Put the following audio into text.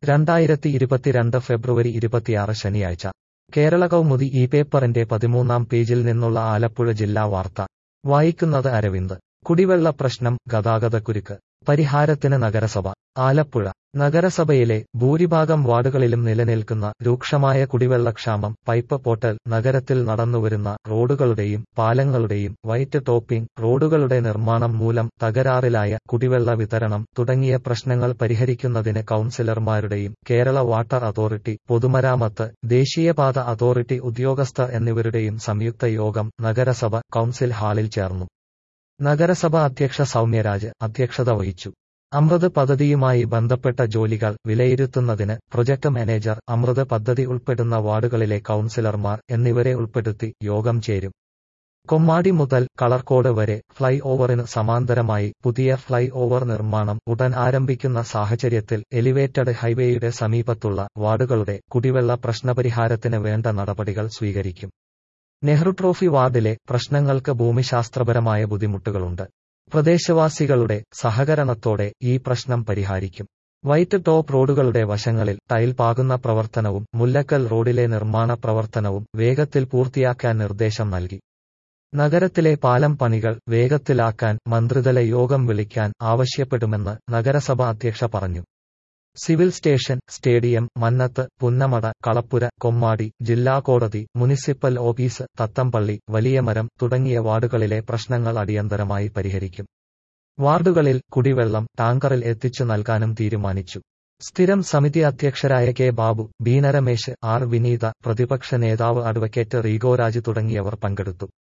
രണ്ടായിരത്തി ഇരുപത്തിരണ്ട് ഫെബ്രുവരി ഇരുപത്തിയാറ് ശനിയാഴ്ച കേരള കൗമുദി ഈ പേപ്പറിന്റെ പതിമൂന്നാം പേജിൽ നിന്നുള്ള ആലപ്പുഴ ജില്ലാ വാർത്ത വായിക്കുന്നത് അരവിന്ദ് കുടിവെള്ള പ്രശ്നം ഗതാഗതക്കുരുക്ക് പരിഹാരത്തിന് നഗരസഭ ആലപ്പുഴ നഗരസഭയിലെ ഭൂരിഭാഗം വാർഡുകളിലും നിലനിൽക്കുന്ന രൂക്ഷമായ കുടിവെള്ളക്ഷാമം പൈപ്പ് പോട്ടൽ നഗരത്തിൽ നടന്നുവരുന്ന റോഡുകളുടെയും പാലങ്ങളുടെയും വൈറ്റ് ടോപ്പിംഗ് റോഡുകളുടെ നിർമ്മാണം മൂലം തകരാറിലായ കുടിവെള്ള വിതരണം തുടങ്ങിയ പ്രശ്നങ്ങൾ പരിഹരിക്കുന്നതിന് കൌൺസിലർമാരുടെയും കേരള വാട്ടർ അതോറിറ്റി പൊതുമരാമത്ത് ദേശീയപാത അതോറിറ്റി ഉദ്യോഗസ്ഥർ എന്നിവരുടെയും സംയുക്ത യോഗം നഗരസഭ കൌൺസിൽ ഹാളിൽ ചേർന്നു നഗരസഭ അധ്യക്ഷ സൗമ്യരാജ് അധ്യക്ഷത വഹിച്ചു അമൃത് പദ്ധതിയുമായി ബന്ധപ്പെട്ട ജോലികൾ വിലയിരുത്തുന്നതിന് പ്രൊജക്ട് മാനേജർ അമൃത് പദ്ധതി ഉൾപ്പെടുന്ന വാർഡുകളിലെ കൌൺസിലർമാർ എന്നിവരെ ഉൾപ്പെടുത്തി യോഗം ചേരും കൊമ്മാടി മുതൽ കളർക്കോട് വരെ ഫ്ലൈ ഓവറിന് സമാന്തരമായി പുതിയ ഫ്ലൈ ഓവർ നിർമ്മാണം ഉടൻ ആരംഭിക്കുന്ന സാഹചര്യത്തിൽ എലിവേറ്റഡ് ഹൈവേയുടെ സമീപത്തുള്ള വാർഡുകളുടെ കുടിവെള്ള പ്രശ്നപരിഹാരത്തിന് വേണ്ട നടപടികൾ സ്വീകരിക്കും നെഹ്റു ട്രോഫി വാർഡിലെ പ്രശ്നങ്ങൾക്ക് ഭൂമിശാസ്ത്രപരമായ ബുദ്ധിമുട്ടുകളുണ്ട് പ്രദേശവാസികളുടെ സഹകരണത്തോടെ ഈ പ്രശ്നം പരിഹരിക്കും വൈറ്റ് ടോപ്പ് റോഡുകളുടെ വശങ്ങളിൽ ടൈൽ പാകുന്ന പ്രവർത്തനവും മുല്ലക്കൽ റോഡിലെ നിർമ്മാണ പ്രവർത്തനവും വേഗത്തിൽ പൂർത്തിയാക്കാൻ നിർദ്ദേശം നൽകി നഗരത്തിലെ പാലം പണികൾ വേഗത്തിലാക്കാൻ മന്ത്രിതല യോഗം വിളിക്കാൻ ആവശ്യപ്പെടുമെന്ന് നഗരസഭ അധ്യക്ഷ പറഞ്ഞു civil station stadium Mannath Punnamada Kalappura Kommadi ജില്ലാ കോടതി മുനിസിപ്പൽ ഓഫീസ് തത്തമ്പള്ളി വലിയമരം തുടങ്ങിയ വാർഡുകളിലെ പ്രശ്നങ്ങൾ അടിയന്തരമായി പരിഹരിക്കും വാർഡുകളിൽ കുടിവെള്ളം ടാങ്കറിൽ എത്തിച്ചു നൽകാനും തീരുമാനിച്ചു സ്ഥിരം സമിതി അധ്യക്ഷരായ കെ ബാബു ബീന രമേശ് ആർ വിനീത പ്രതിപക്ഷ നേതാവ് അഡ്വക്കേറ്റ് റീഗോരാജ് തുടങ്ങിയവർ പങ്കെടുത്തു